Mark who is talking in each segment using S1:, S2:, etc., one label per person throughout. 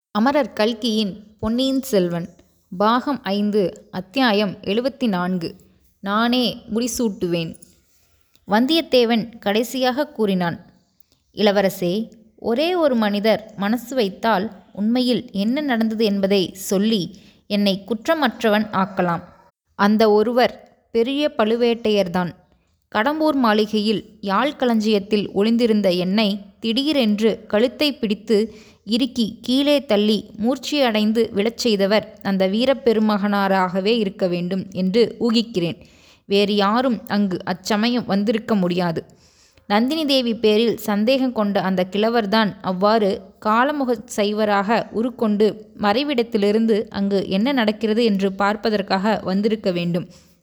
S1: அமரர் கல்கியின் பொன்னியின் செல்வன் பாகம் ஐந்து அத்தியாயம் எழுபத்தி நான்கு நானே முடிசூட்டுவேன் வந்தியத்தேவன் கடைசியாகக் கூறினான் இளவரசே ஒரே ஒரு மனிதர் மனசு வைத்தால் உண்மையில் என்ன நடந்தது என்பதை சொல்லி என்னை குற்றமற்றவன் ஆக்கலாம் அந்த ஒருவர் பெரிய பழுவேட்டையர்தான் கடம்பூர் மாளிகையில் யாழ் களஞ்சியத்தில் ஒளிந்திருந்த என்னை திடீரென்று கழுத்தை பிடித்து இறுக்கி கீழே தள்ளி மூர்ச்சையடைந்து விழச் செய்தவர் அந்த வீரப்பெருமகனாராகவே இருக்க வேண்டும் என்று ஊகிக்கிறேன் வேறு யாரும் அங்கு அச்சமயம் வந்திருக்க முடியாது நந்தினி தேவி பேரில் சந்தேகம் கொண்ட அந்த கிழவர்தான் அவ்வாறு காலமுகச் சைவராக உருக்கொண்டு மறைவிடத்திலிருந்து அங்கு என்ன நடக்கிறது என்று பார்ப்பதற்காக வந்திருக்க வேண்டும்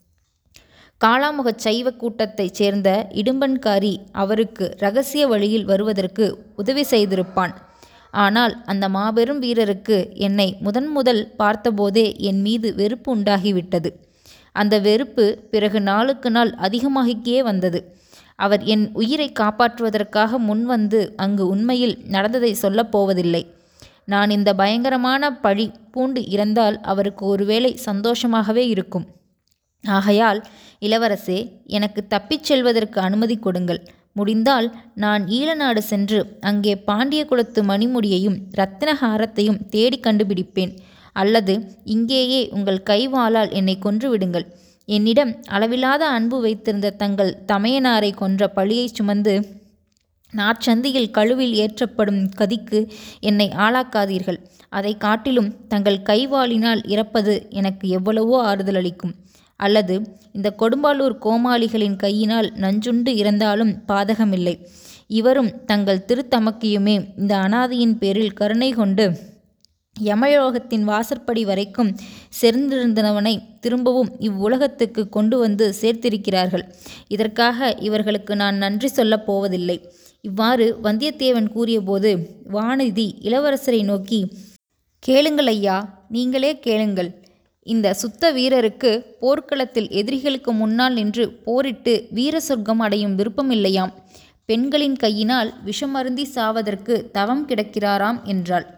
S1: காளாமுகச் சைவ கூட்டத்தைச் சேர்ந்த இடும்பன்காரி அவருக்கு இரகசிய வழியில் வருவதற்கு உதவி செய்திருப்பான் ஆனால் அந்த மாபெரும் வீரருக்கு என்னை முதன் முதல் பார்த்தபோதே என் மீது வெறுப்பு உண்டாகிவிட்டது அந்த வெறுப்பு பிறகு நாளுக்கு நாள் அதிகமாகிக்கே வந்தது அவர் என் உயிரை காப்பாற்றுவதற்காக முன்வந்து அங்கு உண்மையில் நடந்ததை சொல்லப் போவதில்லை நான் இந்த பயங்கரமான பழி பூண்டு இறந்தால் அவருக்கு ஒருவேளை சந்தோஷமாகவே இருக்கும் ஆகையால் இளவரசே எனக்கு தப்பிச் செல்வதற்கு அனுமதி கொடுங்கள் முடிந்தால் நான் ஈழநாடு சென்று அங்கே பாண்டிய குலத்து மணிமுடியையும் இரத்தினஹாரத்தையும் தேடி கண்டுபிடிப்பேன் அல்லது இங்கேயே உங்கள் கைவாளால் என்னை கொன்று விடுங்கள் என்னிடம் அளவில்லாத அன்பு வைத்திருந்த தங்கள் தமையனாரை கொன்ற பழியைச் சுமந்து நாற்சந்தியில் கழுவில் ஏற்றப்படும் கதிக்கு என்னை ஆளாக்காதீர்கள் அதை காட்டிலும் தங்கள் கைவாளினால் இறப்பது எனக்கு எவ்வளவோ ஆறுதல் அளிக்கும் அல்லது இந்த கொடும்பாலூர் கோமாளிகளின் கையினால் நஞ்சுண்டு இறந்தாலும் பாதகமில்லை இவரும் தங்கள் திருத்தமக்கையுமே இந்த அனாதையின் பேரில் கருணை கொண்டு யமயோகத்தின் வாசற்படி வரைக்கும் செறிந்திருந்தவனை திரும்பவும் இவ்வுலகத்துக்கு கொண்டு வந்து சேர்த்திருக்கிறார்கள் இதற்காக இவர்களுக்கு நான் நன்றி சொல்லப் போவதில்லை இவ்வாறு வந்தியத்தேவன் கூறியபோது வானதி இளவரசரை நோக்கி கேளுங்கள் ஐயா நீங்களே கேளுங்கள் இந்த சுத்த வீரருக்கு போர்க்களத்தில் எதிரிகளுக்கு முன்னால் நின்று போரிட்டு வீர சொர்க்கம் அடையும் விருப்பமில்லையாம் பெண்களின் கையினால் விஷமருந்தி சாவதற்கு தவம் கிடக்கிறாராம் என்றாள்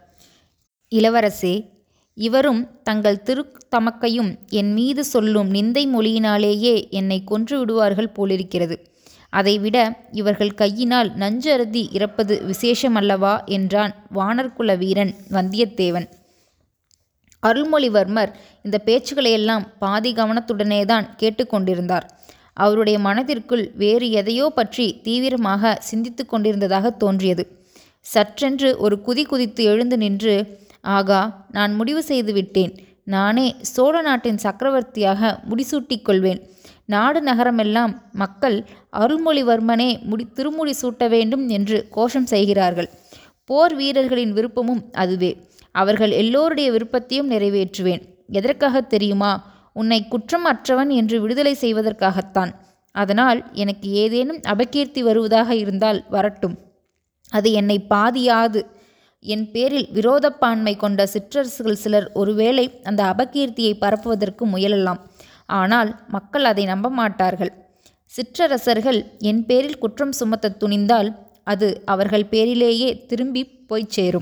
S1: இளவரசே இவரும் தங்கள் திரு தமக்கையும் என் மீது சொல்லும் நிந்தை மொழியினாலேயே என்னை கொன்று விடுவார்கள் போலிருக்கிறது அதைவிட இவர்கள் கையினால் நஞ்சு அருந்தி இறப்பது விசேஷமல்லவா என்றான் வானர்குல வீரன் வந்தியத்தேவன் அருள்மொழிவர்மர் இந்த பேச்சுக்களையெல்லாம் பாதி கவனத்துடனே தான் கேட்டுக்கொண்டிருந்தார் அவருடைய மனதிற்குள் வேறு எதையோ பற்றி தீவிரமாக சிந்தித்து கொண்டிருந்ததாக தோன்றியது சற்றென்று ஒரு குதி குதித்து எழுந்து நின்று ஆகா நான் முடிவு செய்து விட்டேன் நானே சோழ நாட்டின் சக்கரவர்த்தியாக முடிசூட்டிக் கொள்வேன் நாடு நகரமெல்லாம் மக்கள் அருள்மொழிவர்மனே முடி திருமுடி சூட்ட வேண்டும் என்று கோஷம் செய்கிறார்கள் போர் வீரர்களின் விருப்பமும் அதுவே அவர்கள் எல்லோருடைய விருப்பத்தையும் நிறைவேற்றுவேன் எதற்காக தெரியுமா உன்னை குற்றம் அற்றவன் என்று விடுதலை செய்வதற்காகத்தான் அதனால் எனக்கு ஏதேனும் அபகீர்த்தி வருவதாக இருந்தால் வரட்டும் அது என்னை பாதியாது என் பேரில் விரோதப்பான்மை கொண்ட சிற்றரசுகள் சிலர் ஒருவேளை அந்த அபகீர்த்தியை பரப்புவதற்கு முயலலாம் ஆனால் மக்கள் அதை நம்ப மாட்டார்கள் சிற்றரசர்கள் என் பேரில் குற்றம் சுமத்த துணிந்தால் அது அவர்கள் பேரிலேயே திரும்பி போய் சேரும்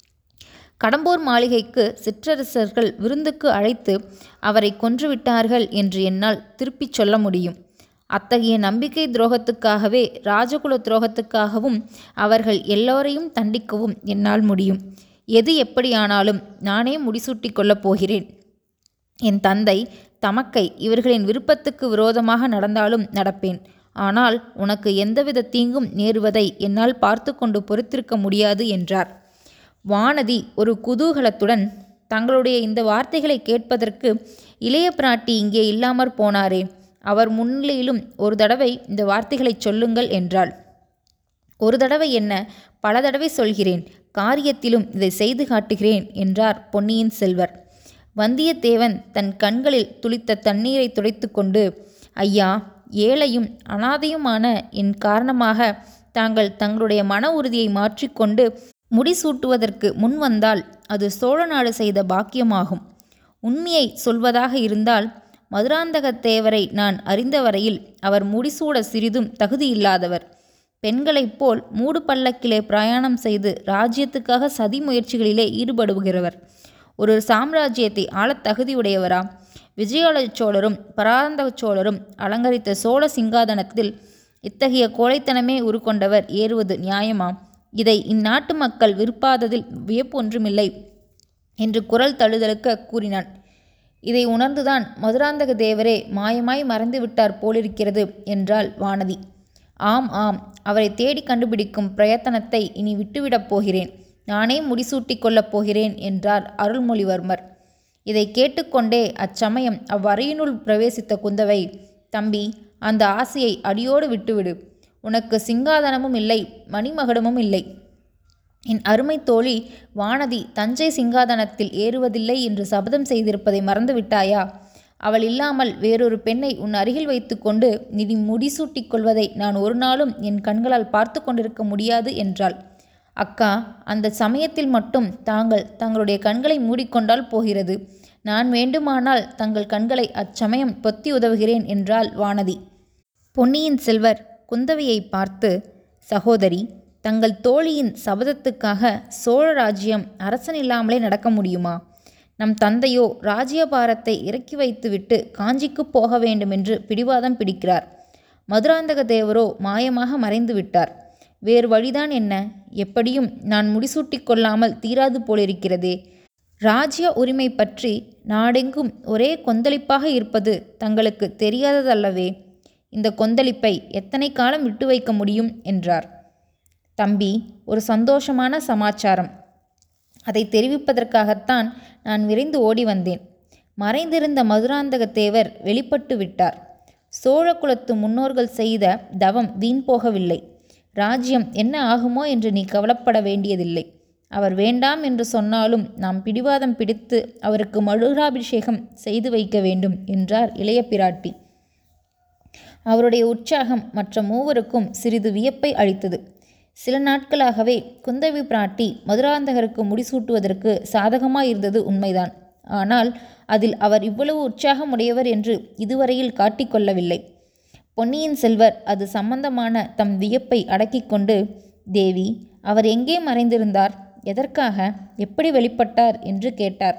S1: கடம்பூர் மாளிகைக்கு சிற்றரசர்கள் விருந்துக்கு அழைத்து அவரை கொன்றுவிட்டார்கள் என்று என்னால் திருப்பிச் சொல்ல முடியும் அத்தகைய நம்பிக்கை துரோகத்துக்காகவே ராஜகுல துரோகத்துக்காகவும் அவர்கள் எல்லோரையும் தண்டிக்கவும் என்னால் முடியும் எது எப்படியானாலும் நானே முடிசூட்டி கொள்ளப் போகிறேன் என் தந்தை தமக்கை இவர்களின் விருப்பத்துக்கு விரோதமாக நடந்தாலும் நடப்பேன் ஆனால் உனக்கு எந்தவித தீங்கும் நேருவதை என்னால் பார்த்து கொண்டு பொறுத்திருக்க முடியாது என்றார் வானதி ஒரு குதூகலத்துடன் தங்களுடைய இந்த வார்த்தைகளை கேட்பதற்கு இளைய பிராட்டி இங்கே இல்லாமற் போனாரே அவர் முன்னிலையிலும் ஒரு தடவை இந்த வார்த்தைகளை சொல்லுங்கள் என்றாள் ஒரு தடவை என்ன பல தடவை சொல்கிறேன் காரியத்திலும் இதை செய்து காட்டுகிறேன் என்றார் பொன்னியின் செல்வர் வந்தியத்தேவன் தன் கண்களில் துளித்த தண்ணீரை துடைத்து கொண்டு ஐயா ஏழையும் அனாதையுமான என் காரணமாக தாங்கள் தங்களுடைய மன உறுதியை மாற்றிக்கொண்டு முடிசூட்டுவதற்கு முன் வந்தால் அது சோழ நாடு செய்த பாக்கியமாகும் உண்மையை சொல்வதாக இருந்தால் மதுராந்தகத்தேவரை நான் அறிந்த வரையில் அவர் முடிசூட சிறிதும் தகுதியில்லாதவர் பெண்களைப் போல் மூடு பல்லக்கிலே பிரயாணம் செய்து ராஜ்யத்துக்காக சதி முயற்சிகளிலே ஈடுபடுகிறவர் ஒரு சாம்ராஜ்யத்தை ஆளத் தகுதியுடையவரா விஜயாலய சோழரும் பராந்தக சோழரும் அலங்கரித்த சோழ சிங்காதனத்தில் இத்தகைய கோழைத்தனமே உருக்கொண்டவர் ஏறுவது நியாயமா இதை இந்நாட்டு மக்கள் விருப்பாததில் வியப்பொன்றுமில்லை என்று குரல் தழுதழுக்க கூறினான் இதை உணர்ந்துதான் மதுராந்தக தேவரே மாயமாய் மறைந்து விட்டார் போலிருக்கிறது என்றாள் வானதி ஆம் ஆம் அவரை தேடி கண்டுபிடிக்கும் பிரயத்தனத்தை இனி விட்டுவிடப் போகிறேன் நானே முடிசூட்டிக் கொள்ளப் போகிறேன் என்றார் அருள்மொழிவர்மர் இதை கேட்டுக்கொண்டே அச்சமயம் அவ்வறையினுள் பிரவேசித்த குந்தவை தம்பி அந்த ஆசையை அடியோடு விட்டுவிடு உனக்கு சிங்காதனமும் இல்லை மணிமகுடமும் இல்லை என் அருமை தோழி வானதி தஞ்சை சிங்காதனத்தில் ஏறுவதில்லை என்று சபதம் செய்திருப்பதை மறந்துவிட்டாயா அவள் இல்லாமல் வேறொரு பெண்ணை உன் அருகில் வைத்துக்கொண்டு நிதி முடிசூட்டிக் கொள்வதை நான் ஒரு நாளும் என் கண்களால் பார்த்து கொண்டிருக்க முடியாது என்றாள் அக்கா அந்த சமயத்தில் மட்டும் தாங்கள் தங்களுடைய கண்களை மூடிக்கொண்டால் போகிறது நான் வேண்டுமானால் தங்கள் கண்களை அச்சமயம் பொத்தி உதவுகிறேன் என்றாள் வானதி பொன்னியின் செல்வர் குந்தவையை பார்த்து சகோதரி தங்கள் தோழியின் சபதத்துக்காக சோழ ராஜ்யம் அரசன் இல்லாமலே நடக்க முடியுமா நம் தந்தையோ ராஜ்யபாரத்தை இறக்கி வைத்துவிட்டு காஞ்சிக்கு போக வேண்டுமென்று பிடிவாதம் பிடிக்கிறார் மதுராந்தக தேவரோ மாயமாக மறைந்து விட்டார் வேறு வழிதான் என்ன எப்படியும் நான் முடிசூட்டிக் கொள்ளாமல் தீராது போலிருக்கிறதே ராஜ்ய உரிமை பற்றி நாடெங்கும் ஒரே கொந்தளிப்பாக இருப்பது தங்களுக்கு தெரியாததல்லவே இந்த கொந்தளிப்பை எத்தனை காலம் விட்டு வைக்க முடியும் என்றார் தம்பி ஒரு சந்தோஷமான சமாச்சாரம் அதை தெரிவிப்பதற்காகத்தான் நான் விரைந்து ஓடி வந்தேன் மறைந்திருந்த மதுராந்தக தேவர் வெளிப்பட்டு விட்டார் சோழகுலத்து முன்னோர்கள் செய்த தவம் வீண் போகவில்லை ராஜ்யம் என்ன ஆகுமோ என்று நீ கவலைப்பட வேண்டியதில்லை அவர் வேண்டாம் என்று சொன்னாலும் நாம் பிடிவாதம் பிடித்து அவருக்கு மதுராபிஷேகம் செய்து வைக்க வேண்டும் என்றார் இளைய பிராட்டி அவருடைய உற்சாகம் மற்ற மூவருக்கும் சிறிது வியப்பை அளித்தது சில நாட்களாகவே குந்தவி பிராட்டி மதுராந்தகருக்கு முடிசூட்டுவதற்கு சாதகமாயிருந்தது உண்மைதான் ஆனால் அதில் அவர் இவ்வளவு உற்சாகமுடையவர் என்று இதுவரையில் காட்டிக்கொள்ளவில்லை பொன்னியின் செல்வர் அது சம்பந்தமான தம் வியப்பை அடக்கிக் கொண்டு தேவி அவர் எங்கே மறைந்திருந்தார் எதற்காக எப்படி வெளிப்பட்டார் என்று கேட்டார்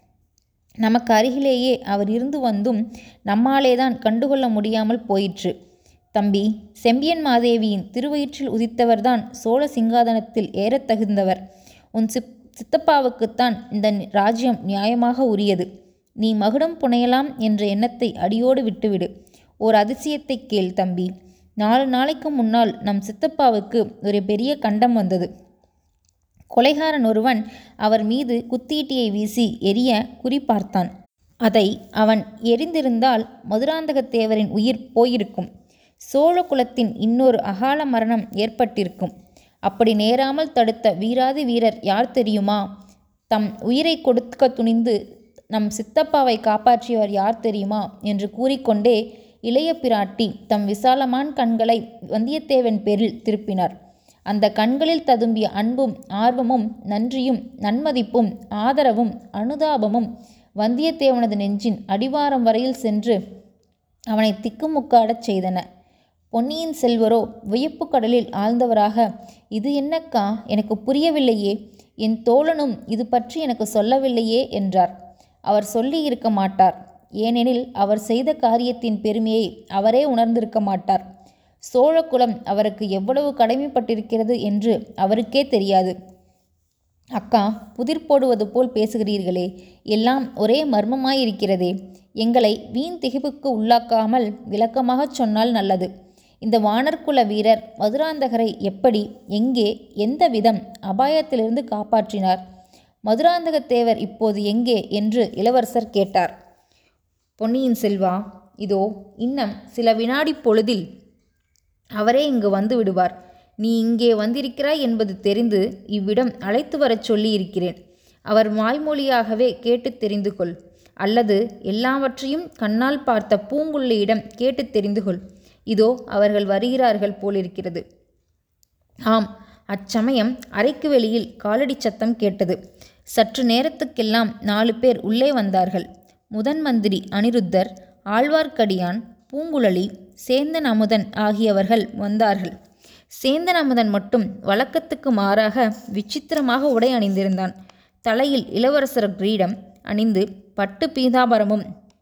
S1: நமக்கு அருகிலேயே அவர் இருந்து வந்தும் நம்மாலேதான் கண்டுகொள்ள முடியாமல் போயிற்று தம்பி செம்பியன் மாதேவியின் திருவயிற்றில் உதித்தவர்தான் சோழ சிங்காதனத்தில் ஏறத் தகுந்தவர் உன் சிப் சித்தப்பாவுக்குத்தான் இந்த ராஜ்யம் நியாயமாக உரியது நீ மகுடம் புனையலாம் என்ற எண்ணத்தை அடியோடு விட்டுவிடு ஓர் அதிசயத்தை கேள் தம்பி நாலு நாளைக்கு முன்னால் நம் சித்தப்பாவுக்கு ஒரு பெரிய கண்டம் வந்தது கொலைகாரன் ஒருவன் அவர் மீது குத்தீட்டியை வீசி எரிய குறிப்பார்த்தான் அதை அவன் எரிந்திருந்தால் மதுராந்தகத்தேவரின் உயிர் போயிருக்கும் சோழ குலத்தின் இன்னொரு அகால மரணம் ஏற்பட்டிருக்கும் அப்படி நேராமல் தடுத்த வீராதி வீரர் யார் தெரியுமா தம் உயிரை கொடுக்க துணிந்து நம் சித்தப்பாவை காப்பாற்றியவர் யார் தெரியுமா என்று கூறிக்கொண்டே இளைய பிராட்டி தம் விசாலமான் கண்களை வந்தியத்தேவன் பேரில் திருப்பினார் அந்த கண்களில் ததும்பிய அன்பும் ஆர்வமும் நன்றியும் நன்மதிப்பும் ஆதரவும் அனுதாபமும் வந்தியத்தேவனது நெஞ்சின் அடிவாரம் வரையில் சென்று அவனை திக்குமுக்காடச் செய்தன பொன்னியின் செல்வரோ வியப்பு கடலில் ஆழ்ந்தவராக இது என்னக்கா எனக்கு புரியவில்லையே என் தோழனும் இது பற்றி எனக்கு சொல்லவில்லையே என்றார் அவர் சொல்லி இருக்க மாட்டார் ஏனெனில் அவர் செய்த காரியத்தின் பெருமையை அவரே உணர்ந்திருக்க மாட்டார் சோழகுலம் அவருக்கு எவ்வளவு கடமைப்பட்டிருக்கிறது என்று அவருக்கே தெரியாது அக்கா புதிர் போடுவது போல் பேசுகிறீர்களே எல்லாம் ஒரே மர்மமாயிருக்கிறதே எங்களை வீண் திகைப்புக்கு உள்ளாக்காமல் விளக்கமாகச் சொன்னால் நல்லது இந்த வானர்குல வீரர் மதுராந்தகரை எப்படி எங்கே எந்த விதம் அபாயத்திலிருந்து காப்பாற்றினார் மதுராந்தகத்தேவர் இப்போது எங்கே என்று இளவரசர் கேட்டார் பொன்னியின் செல்வா இதோ இன்னும் சில வினாடி பொழுதில் அவரே இங்கு வந்து விடுவார் நீ இங்கே வந்திருக்கிறாய் என்பது தெரிந்து இவ்விடம் அழைத்து வரச் சொல்லியிருக்கிறேன் அவர் வாய்மொழியாகவே கேட்டு தெரிந்து கொள் அல்லது எல்லாவற்றையும் கண்ணால் பார்த்த பூங்குள்ளியிடம் கேட்டு தெரிந்து கொள் இதோ அவர்கள் வருகிறார்கள் போலிருக்கிறது ஆம் அச்சமயம் அறைக்கு வெளியில் காலடி சத்தம் கேட்டது சற்று நேரத்துக்கெல்லாம் நாலு பேர் உள்ளே வந்தார்கள் முதன் மந்திரி அனிருத்தர் ஆழ்வார்க்கடியான் பூங்குழலி சேந்தன் அமுதன் ஆகியவர்கள் வந்தார்கள் சேந்தன் அமுதன் மட்டும் வழக்கத்துக்கு மாறாக விசித்திரமாக உடை அணிந்திருந்தான் தலையில் இளவரசர் கிரீடம் அணிந்து பட்டு பீதாபரமும்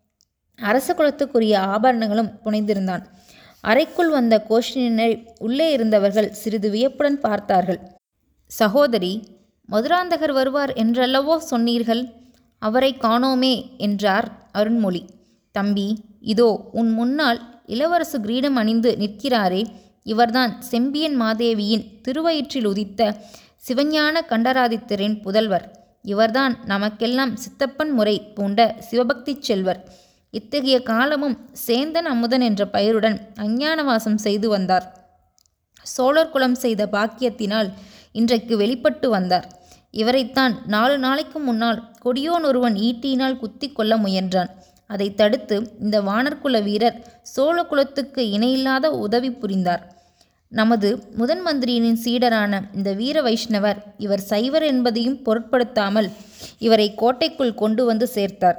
S1: அரச குலத்துக்குரிய ஆபரணங்களும் புனைந்திருந்தான் அறைக்குள் வந்த கோஷினை உள்ளே இருந்தவர்கள் சிறிது வியப்புடன் பார்த்தார்கள் சகோதரி மதுராந்தகர் வருவார் என்றல்லவோ சொன்னீர்கள் அவரை காணோமே என்றார் அருண்மொழி தம்பி இதோ உன் முன்னால் இளவரசு கிரீடம் அணிந்து நிற்கிறாரே இவர்தான் செம்பியன் மாதேவியின் திருவயிற்றில் உதித்த சிவஞான கண்டராதித்தரின் புதல்வர் இவர்தான் நமக்கெல்லாம் சித்தப்பன் முறை பூண்ட சிவபக்தி செல்வர் இத்தகைய காலமும் சேந்தன் அமுதன் என்ற பெயருடன் அஞ்ஞானவாசம் செய்து வந்தார் சோழர் குலம் செய்த பாக்கியத்தினால் இன்றைக்கு வெளிப்பட்டு வந்தார் இவரைத்தான் நாலு நாளைக்கு முன்னால் கொடியோன் ஒருவன் ஈட்டியினால் குத்தி கொள்ள முயன்றான் அதை தடுத்து இந்த வானர்குல வீரர் சோழ குலத்துக்கு இணையில்லாத உதவி புரிந்தார் நமது முதன் மந்திரியின் சீடரான இந்த வீர வைஷ்ணவர் இவர் சைவர் என்பதையும் பொருட்படுத்தாமல் இவரை கோட்டைக்குள் கொண்டு வந்து சேர்த்தார்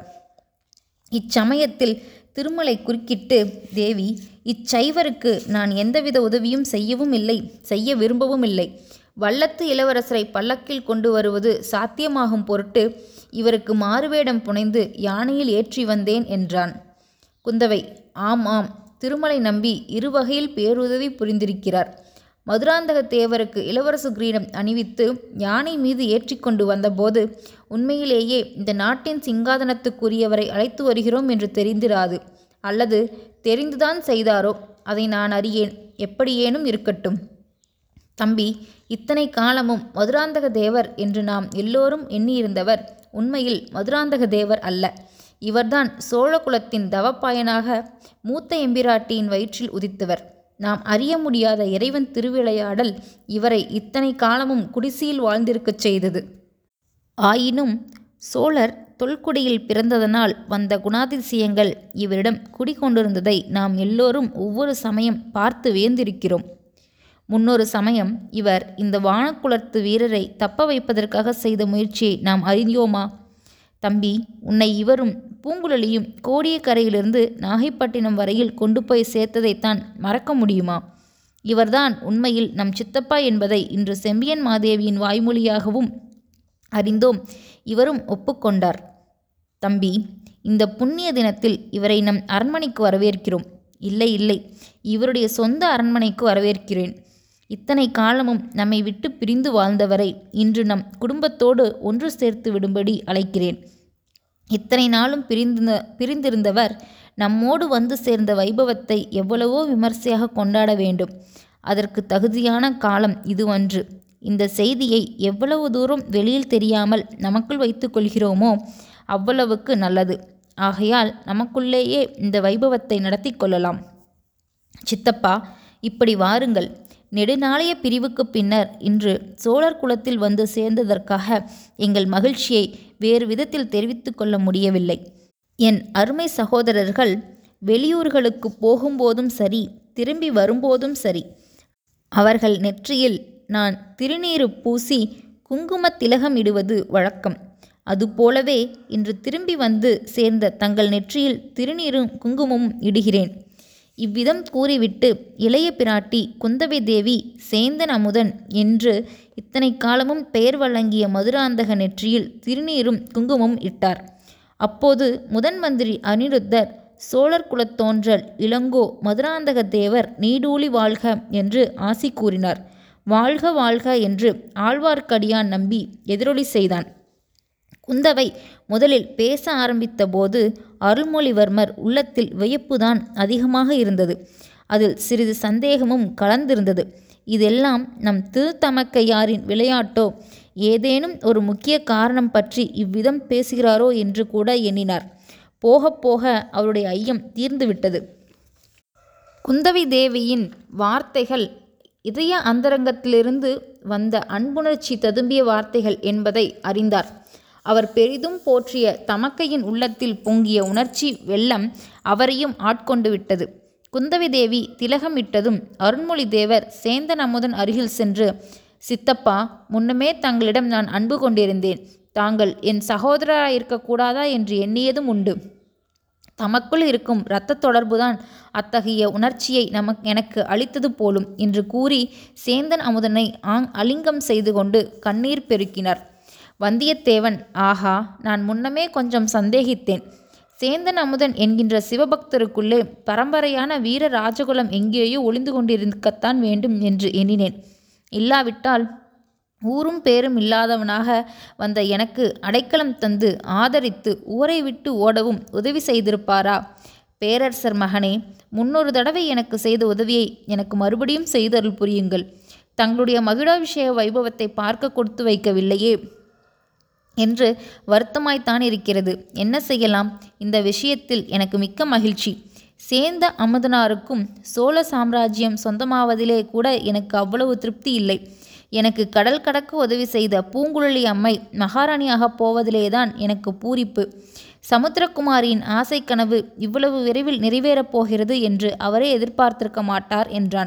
S1: இச்சமயத்தில் திருமலை குறுக்கிட்டு தேவி இச்சைவருக்கு நான் எந்தவித உதவியும் செய்யவும் இல்லை செய்ய விரும்பவும் இல்லை வல்லத்து இளவரசரை பல்லக்கில் கொண்டு வருவது சாத்தியமாகும் பொருட்டு இவருக்கு மாறுவேடம் புனைந்து யானையில் ஏற்றி வந்தேன் என்றான் குந்தவை ஆம் ஆம் திருமலை நம்பி இருவகையில் பேருதவி புரிந்திருக்கிறார் மதுராந்தக தேவருக்கு இளவரசு கிரீடம் அணிவித்து யானை மீது ஏற்றிக்கொண்டு வந்தபோது உண்மையிலேயே இந்த நாட்டின் சிங்காதனத்துக்குரியவரை அழைத்து வருகிறோம் என்று தெரிந்திராது அல்லது தெரிந்துதான் செய்தாரோ அதை நான் அறியேன் எப்படியேனும் இருக்கட்டும் தம்பி இத்தனை காலமும் மதுராந்தக தேவர் என்று நாம் எல்லோரும் எண்ணியிருந்தவர் உண்மையில் மதுராந்தக தேவர் அல்ல இவர்தான் சோழகுலத்தின் தவப்பாயனாக மூத்த எம்பிராட்டியின் வயிற்றில் உதித்தவர் நாம் அறிய முடியாத இறைவன் திருவிளையாடல் இவரை இத்தனை காலமும் குடிசையில் வாழ்ந்திருக்கச் செய்தது ஆயினும் சோழர் தொல்குடியில் பிறந்ததனால் வந்த குணாதிசயங்கள் இவரிடம் குடிகொண்டிருந்ததை நாம் எல்லோரும் ஒவ்வொரு சமயம் பார்த்து வேந்திருக்கிறோம் முன்னொரு சமயம் இவர் இந்த வானக்குலத்து வீரரை தப்ப வைப்பதற்காக செய்த முயற்சியை நாம் அறிந்தோமா தம்பி உன்னை இவரும் பூங்குழலியும் கோடியக்கரையிலிருந்து நாகைப்பட்டினம் வரையில் கொண்டு போய் சேர்த்ததைத்தான் மறக்க முடியுமா இவர்தான் உண்மையில் நம் சித்தப்பா என்பதை இன்று செம்பியன் மாதேவியின் வாய்மொழியாகவும் அறிந்தோம் இவரும் ஒப்புக்கொண்டார் தம்பி இந்த புண்ணிய தினத்தில் இவரை நம் அரண்மனைக்கு வரவேற்கிறோம் இல்லை இல்லை இவருடைய சொந்த அரண்மனைக்கு வரவேற்கிறேன் இத்தனை காலமும் நம்மை விட்டு பிரிந்து வாழ்ந்தவரை இன்று நம் குடும்பத்தோடு ஒன்று சேர்த்து விடும்படி அழைக்கிறேன் இத்தனை நாளும் பிரிந்த பிரிந்திருந்தவர் நம்மோடு வந்து சேர்ந்த வைபவத்தை எவ்வளவோ விமர்சையாக கொண்டாட வேண்டும் அதற்கு தகுதியான காலம் இதுவன்று இந்த செய்தியை எவ்வளவு தூரம் வெளியில் தெரியாமல் நமக்குள் வைத்துக் கொள்கிறோமோ அவ்வளவுக்கு நல்லது ஆகையால் நமக்குள்ளேயே இந்த வைபவத்தை நடத்தி கொள்ளலாம் சித்தப்பா இப்படி வாருங்கள் நெடுநாளைய பிரிவுக்கு பின்னர் இன்று சோழர் குலத்தில் வந்து சேர்ந்ததற்காக எங்கள் மகிழ்ச்சியை வேறு விதத்தில் தெரிவித்து கொள்ள முடியவில்லை என் அருமை சகோதரர்கள் வெளியூர்களுக்கு போகும்போதும் சரி திரும்பி வரும்போதும் சரி அவர்கள் நெற்றியில் நான் திருநீறு பூசி குங்கும திலகம் இடுவது வழக்கம் அதுபோலவே இன்று திரும்பி வந்து சேர்ந்த தங்கள் நெற்றியில் திருநீரும் குங்குமமும் இடுகிறேன் இவ்விதம் கூறிவிட்டு இளைய பிராட்டி குந்தவை தேவி சேந்தன் அமுதன் என்று இத்தனை காலமும் பெயர் வழங்கிய மதுராந்தக நெற்றியில் திருநீரும் குங்குமம் இட்டார் அப்போது முதன் மந்திரி அனிருத்தர் சோழர் குலத்தோன்றல் இளங்கோ மதுராந்தக தேவர் நீடூழி வாழ்க என்று ஆசி கூறினார் வாழ்க வாழ்க என்று ஆழ்வார்க்கடியான் நம்பி எதிரொலி செய்தான் குந்தவை முதலில் பேச ஆரம்பித்த போது அருள்மொழிவர்மர் உள்ளத்தில் வியப்புதான் அதிகமாக இருந்தது அதில் சிறிது சந்தேகமும் கலந்திருந்தது இதெல்லாம் நம் திருத்தமக்கையாரின் விளையாட்டோ ஏதேனும் ஒரு முக்கிய காரணம் பற்றி இவ்விதம் பேசுகிறாரோ என்று கூட எண்ணினார் போக போக அவருடைய ஐயம் தீர்ந்துவிட்டது குந்தவி தேவியின் வார்த்தைகள் இதய அந்தரங்கத்திலிருந்து வந்த அன்புணர்ச்சி ததும்பிய வார்த்தைகள் என்பதை அறிந்தார் அவர் பெரிதும் போற்றிய தமக்கையின் உள்ளத்தில் பொங்கிய உணர்ச்சி வெள்ளம் அவரையும் ஆட்கொண்டு விட்டது குந்தவி தேவி திலகமிட்டதும் அருண்மொழி தேவர் சேந்தன் அமுதன் அருகில் சென்று சித்தப்பா முன்னமே தங்களிடம் நான் அன்பு கொண்டிருந்தேன் தாங்கள் என் சகோதரராயிருக்கக்கூடாதா என்று எண்ணியதும் உண்டு தமக்குள் இருக்கும் இரத்த தொடர்புதான் அத்தகைய உணர்ச்சியை நமக் எனக்கு அளித்தது போலும் என்று கூறி சேந்தன் அமுதனை ஆங் அலிங்கம் செய்து கொண்டு கண்ணீர் பெருக்கினார் வந்தியத்தேவன் ஆஹா நான் முன்னமே கொஞ்சம் சந்தேகித்தேன் சேந்தன் அமுதன் என்கின்ற சிவபக்தருக்குள்ளே பரம்பரையான வீர ராஜகுலம் எங்கேயோ ஒளிந்து கொண்டிருக்கத்தான் வேண்டும் என்று எண்ணினேன் இல்லாவிட்டால் ஊரும் பேரும் இல்லாதவனாக வந்த எனக்கு அடைக்கலம் தந்து ஆதரித்து ஊரை விட்டு ஓடவும் உதவி செய்திருப்பாரா பேரரசர் மகனே முன்னொரு தடவை எனக்கு செய்த உதவியை எனக்கு மறுபடியும் செய்தருள் புரியுங்கள் தங்களுடைய மகிழாபிஷேக வைபவத்தை பார்க்க கொடுத்து வைக்கவில்லையே என்று வருத்தமாய்த்தான் இருக்கிறது என்ன செய்யலாம் இந்த விஷயத்தில் எனக்கு மிக்க மகிழ்ச்சி சேந்த அமுதனாருக்கும் சோழ சாம்ராஜ்யம் சொந்தமாவதிலே கூட எனக்கு அவ்வளவு திருப்தி இல்லை எனக்கு கடல் கடக்க உதவி செய்த பூங்குழலி அம்மை மகாராணியாகப் போவதிலேதான் எனக்கு பூரிப்பு சமுத்திரகுமாரியின் ஆசை கனவு இவ்வளவு விரைவில் நிறைவேறப் போகிறது என்று அவரே எதிர்பார்த்திருக்க மாட்டார் என்றான்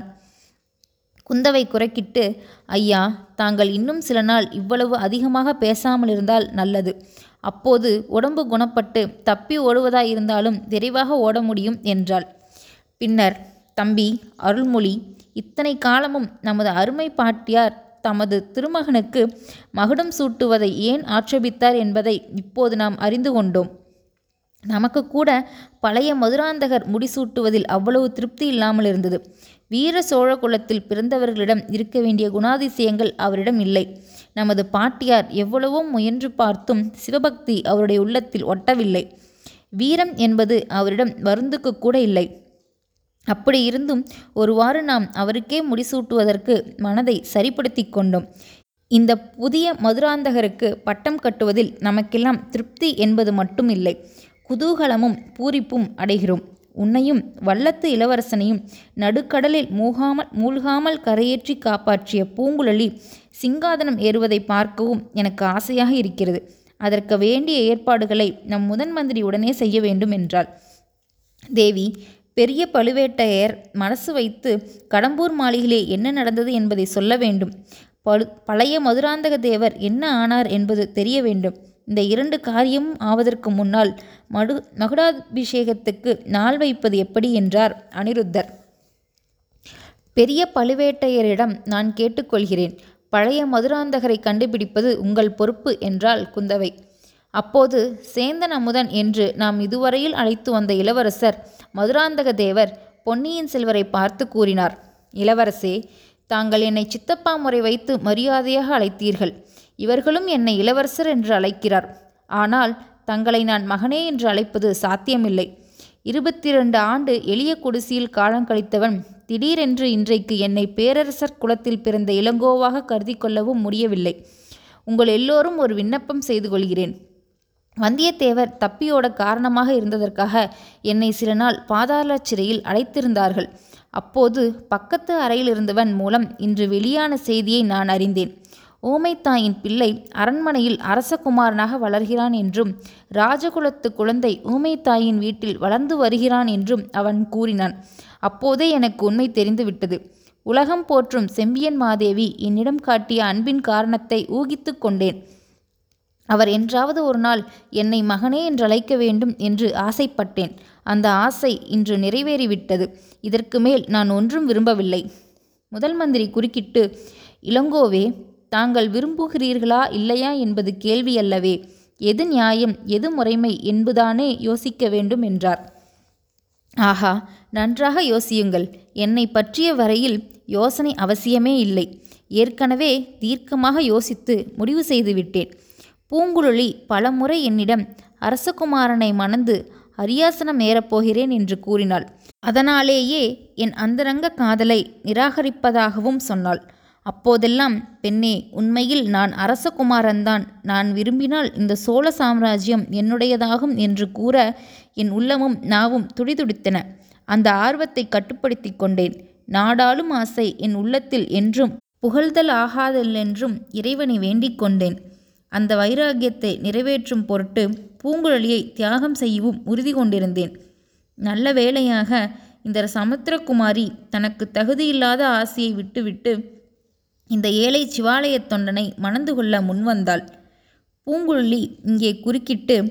S1: குந்தவை குறுக்கிட்டு ஐயா தாங்கள் இன்னும் சில நாள் இவ்வளவு அதிகமாக பேசாமல் இருந்தால் நல்லது அப்போது உடம்பு குணப்பட்டு தப்பி ஓடுவதாயிருந்தாலும் விரைவாக ஓட முடியும் என்றாள் பின்னர் தம்பி அருள்மொழி இத்தனை காலமும் நமது அருமை பாட்டியார் தமது திருமகனுக்கு மகுடம் சூட்டுவதை ஏன் ஆட்சேபித்தார் என்பதை இப்போது நாம் அறிந்து கொண்டோம் நமக்கு கூட பழைய மதுராந்தகர் முடிசூட்டுவதில் அவ்வளவு திருப்தி இல்லாமல் இருந்தது வீர சோழ குலத்தில் பிறந்தவர்களிடம் இருக்க வேண்டிய குணாதிசயங்கள் அவரிடம் இல்லை நமது பாட்டியார் எவ்வளவோ முயன்று பார்த்தும் சிவபக்தி அவருடைய உள்ளத்தில் ஒட்டவில்லை வீரம் என்பது அவரிடம் வருந்துக்கு கூட இல்லை அப்படி இருந்தும் ஒருவாறு நாம் அவருக்கே முடிசூட்டுவதற்கு மனதை சரிப்படுத்தி கொண்டோம் இந்த புதிய மதுராந்தகருக்கு பட்டம் கட்டுவதில் நமக்கெல்லாம் திருப்தி என்பது மட்டும் இல்லை குதூகலமும் பூரிப்பும் அடைகிறோம் உன்னையும் வல்லத்து இளவரசனையும் நடுக்கடலில் மூகாமல் மூழ்காமல் கரையேற்றி காப்பாற்றிய பூங்குழலி சிங்காதனம் ஏறுவதை பார்க்கவும் எனக்கு ஆசையாக இருக்கிறது அதற்கு வேண்டிய ஏற்பாடுகளை நம் முதன் மந்திரி உடனே செய்ய வேண்டும் என்றாள் தேவி பெரிய பழுவேட்டையர் மனசு வைத்து கடம்பூர் மாளிகையிலே என்ன நடந்தது என்பதை சொல்ல வேண்டும் பழு பழைய மதுராந்தக தேவர் என்ன ஆனார் என்பது தெரிய வேண்டும் இந்த இரண்டு காரியமும் ஆவதற்கு முன்னால் மடு மகுடாபிஷேகத்துக்கு நாள் வைப்பது எப்படி என்றார் அனிருத்தர் பெரிய பழுவேட்டையரிடம் நான் கேட்டுக்கொள்கிறேன் பழைய மதுராந்தகரை கண்டுபிடிப்பது உங்கள் பொறுப்பு என்றாள் குந்தவை அப்போது சேந்தன் அமுதன் என்று நாம் இதுவரையில் அழைத்து வந்த இளவரசர் மதுராந்தக தேவர் பொன்னியின் செல்வரை பார்த்து கூறினார் இளவரசே தாங்கள் என்னை சித்தப்பா முறை வைத்து மரியாதையாக அழைத்தீர்கள் இவர்களும் என்னை இளவரசர் என்று அழைக்கிறார் ஆனால் தங்களை நான் மகனே என்று அழைப்பது சாத்தியமில்லை இருபத்தி இரண்டு ஆண்டு எளிய குடிசையில் காலம் கழித்தவன் திடீரென்று இன்றைக்கு என்னை பேரரசர் குலத்தில் பிறந்த இளங்கோவாக கருதி கொள்ளவும் முடியவில்லை உங்கள் எல்லோரும் ஒரு விண்ணப்பம் செய்து கொள்கிறேன் வந்தியத்தேவர் தப்பியோட காரணமாக இருந்ததற்காக என்னை சில நாள் பாதாள சிறையில் அடைத்திருந்தார்கள் அப்போது பக்கத்து அறையில் இருந்தவன் மூலம் இன்று வெளியான செய்தியை நான் அறிந்தேன் ஊமைத்தாயின் பிள்ளை அரண்மனையில் அரசகுமாரனாக வளர்கிறான் என்றும் ராஜகுலத்து குழந்தை ஊமைத்தாயின் வீட்டில் வளர்ந்து வருகிறான் என்றும் அவன் கூறினான் அப்போதே எனக்கு உண்மை தெரிந்துவிட்டது உலகம் போற்றும் செம்பியன் மாதேவி என்னிடம் காட்டிய அன்பின் காரணத்தை ஊகித்து கொண்டேன் அவர் என்றாவது ஒரு நாள் என்னை மகனே என்று அழைக்க வேண்டும் என்று ஆசைப்பட்டேன் அந்த ஆசை இன்று நிறைவேறிவிட்டது இதற்கு மேல் நான் ஒன்றும் விரும்பவில்லை முதல் மந்திரி குறுக்கிட்டு இளங்கோவே தாங்கள் விரும்புகிறீர்களா இல்லையா என்பது கேள்வி அல்லவே எது நியாயம் எது முறைமை என்பதானே யோசிக்க வேண்டும் என்றார் ஆஹா நன்றாக யோசியுங்கள் என்னை பற்றிய வரையில் யோசனை அவசியமே இல்லை ஏற்கனவே தீர்க்கமாக யோசித்து முடிவு செய்துவிட்டேன் பூங்குழலி பலமுறை என்னிடம் அரசகுமாரனை மணந்து அரியாசனம் ஏறப்போகிறேன் என்று கூறினாள் அதனாலேயே என் அந்தரங்க காதலை நிராகரிப்பதாகவும் சொன்னாள் அப்போதெல்லாம் பெண்ணே உண்மையில் நான் அரசகுமாரன்தான் நான் விரும்பினால் இந்த சோழ சாம்ராஜ்யம் என்னுடையதாகும் என்று கூற என் உள்ளமும் நாவும் துடிதுடித்தன அந்த ஆர்வத்தை கட்டுப்படுத்தி கொண்டேன் நாடாளும் ஆசை என் உள்ளத்தில் என்றும் புகழ்தல் ஆகாதெல்லென்றும் இறைவனை வேண்டிக் கொண்டேன் அந்த வைராகியத்தை நிறைவேற்றும் பொருட்டு பூங்குழலியை தியாகம் செய்யவும் உறுதி கொண்டிருந்தேன் நல்ல வேளையாக இந்த சமுத்திரகுமாரி தனக்கு தகுதியில்லாத ஆசையை விட்டுவிட்டு இந்த ஏழை சிவாலயத் தொண்டனை மணந்து கொள்ள முன்வந்தாள் பூங்குழலி இங்கே குறுக்கிட்டு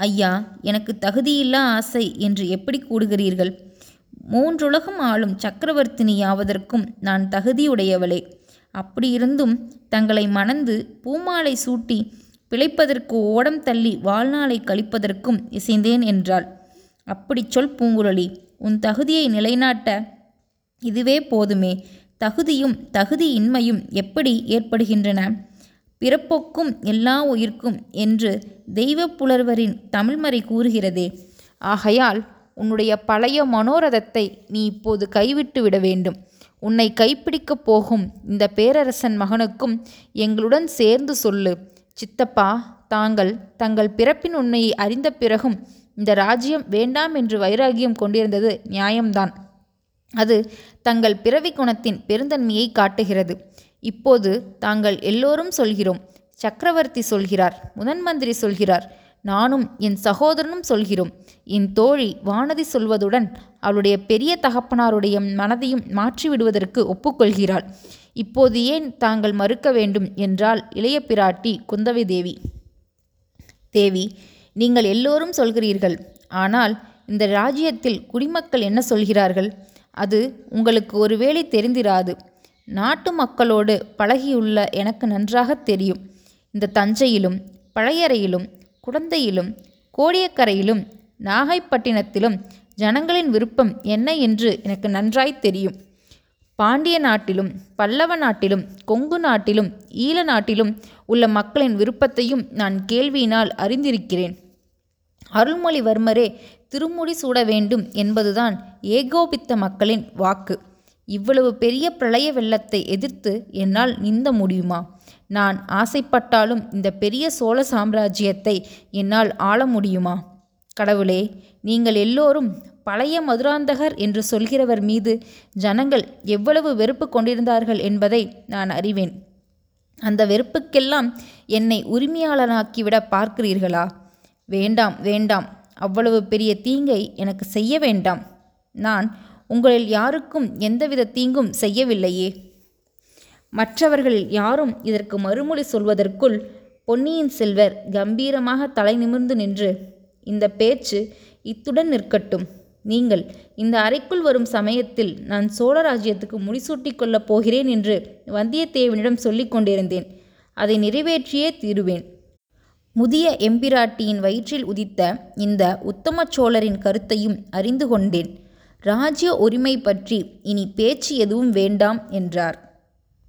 S1: ஐயா எனக்கு தகுதியில்லா ஆசை என்று எப்படி கூடுகிறீர்கள் மூன்றுலகம் ஆளும் சக்கரவர்த்தினியாவதற்கும் நான் தகுதியுடையவளே அப்படியிருந்தும் தங்களை மணந்து பூமாலை சூட்டி பிழைப்பதற்கு ஓடம் தள்ளி வாழ்நாளை கழிப்பதற்கும் இசைந்தேன் என்றாள் அப்படிச் சொல் பூங்குழலி உன் தகுதியை நிலைநாட்ட இதுவே போதுமே தகுதியும் தகுதியின்மையும் எப்படி ஏற்படுகின்றன பிறப்போக்கும் எல்லா உயிர்க்கும் என்று தெய்வப் புலர்வரின் தமிழ்மறை கூறுகிறதே ஆகையால் உன்னுடைய பழைய மனோரதத்தை நீ இப்போது கைவிட்டு விட வேண்டும் உன்னை கைப்பிடிக்கப் போகும் இந்த பேரரசன் மகனுக்கும் எங்களுடன் சேர்ந்து சொல்லு சித்தப்பா தாங்கள் தங்கள் பிறப்பின் உண்மையை அறிந்த பிறகும் இந்த ராஜ்யம் வேண்டாம் என்று வைராகியம் கொண்டிருந்தது நியாயம்தான் அது தங்கள் பிறவி குணத்தின் பெருந்தன்மையை காட்டுகிறது இப்போது தாங்கள் எல்லோரும் சொல்கிறோம் சக்கரவர்த்தி சொல்கிறார் முதன் மந்திரி சொல்கிறார் நானும் என் சகோதரனும் சொல்கிறோம் என் தோழி வானதி சொல்வதுடன் அவளுடைய பெரிய தகப்பனாருடைய மனதையும் மாற்றிவிடுவதற்கு ஒப்புக்கொள்கிறாள் இப்போது ஏன் தாங்கள் மறுக்க வேண்டும் என்றால் இளைய பிராட்டி குந்தவை தேவி தேவி நீங்கள் எல்லோரும் சொல்கிறீர்கள் ஆனால் இந்த ராஜ்யத்தில் குடிமக்கள் என்ன சொல்கிறார்கள் அது உங்களுக்கு ஒருவேளை தெரிந்திராது நாட்டு மக்களோடு பழகியுள்ள எனக்கு நன்றாக தெரியும் இந்த தஞ்சையிலும் பழையறையிலும் குடந்தையிலும் கோடியக்கரையிலும் நாகைப்பட்டினத்திலும் ஜனங்களின் விருப்பம் என்ன என்று எனக்கு நன்றாய் தெரியும் பாண்டிய நாட்டிலும் பல்லவ நாட்டிலும் கொங்கு நாட்டிலும் ஈழ நாட்டிலும் உள்ள மக்களின் விருப்பத்தையும் நான் கேள்வியினால் அறிந்திருக்கிறேன் அருள்மொழிவர்மரே திருமுடி சூட வேண்டும் என்பதுதான் ஏகோபித்த மக்களின் வாக்கு இவ்வளவு பெரிய பிரளய வெள்ளத்தை எதிர்த்து என்னால் நிந்த முடியுமா நான் ஆசைப்பட்டாலும் இந்த பெரிய சோழ சாம்ராஜ்யத்தை என்னால் ஆள முடியுமா கடவுளே நீங்கள் எல்லோரும் பழைய மதுராந்தகர் என்று சொல்கிறவர் மீது ஜனங்கள் எவ்வளவு வெறுப்பு கொண்டிருந்தார்கள் என்பதை நான் அறிவேன் அந்த வெறுப்புக்கெல்லாம் என்னை உரிமையாளனாக்கிவிட பார்க்கிறீர்களா வேண்டாம் வேண்டாம் அவ்வளவு பெரிய தீங்கை எனக்கு செய்ய வேண்டாம் நான் உங்களில் யாருக்கும் எந்தவித தீங்கும் செய்யவில்லையே மற்றவர்களில் யாரும் இதற்கு மறுமொழி சொல்வதற்குள் பொன்னியின் செல்வர் கம்பீரமாக தலை நிமிர்ந்து நின்று இந்த பேச்சு இத்துடன் நிற்கட்டும் நீங்கள் இந்த அறைக்குள் வரும் சமயத்தில் நான் சோழ ராஜ்யத்துக்கு முடிசூட்டிக் கொள்ளப் போகிறேன் என்று வந்தியத்தேவனிடம் சொல்லிக் கொண்டிருந்தேன் அதை நிறைவேற்றியே தீருவேன் முதிய எம்பிராட்டியின் வயிற்றில் உதித்த இந்த உத்தம சோழரின் கருத்தையும் அறிந்து கொண்டேன் ராஜ்ய உரிமை பற்றி இனி பேச்சு எதுவும் வேண்டாம் என்றார்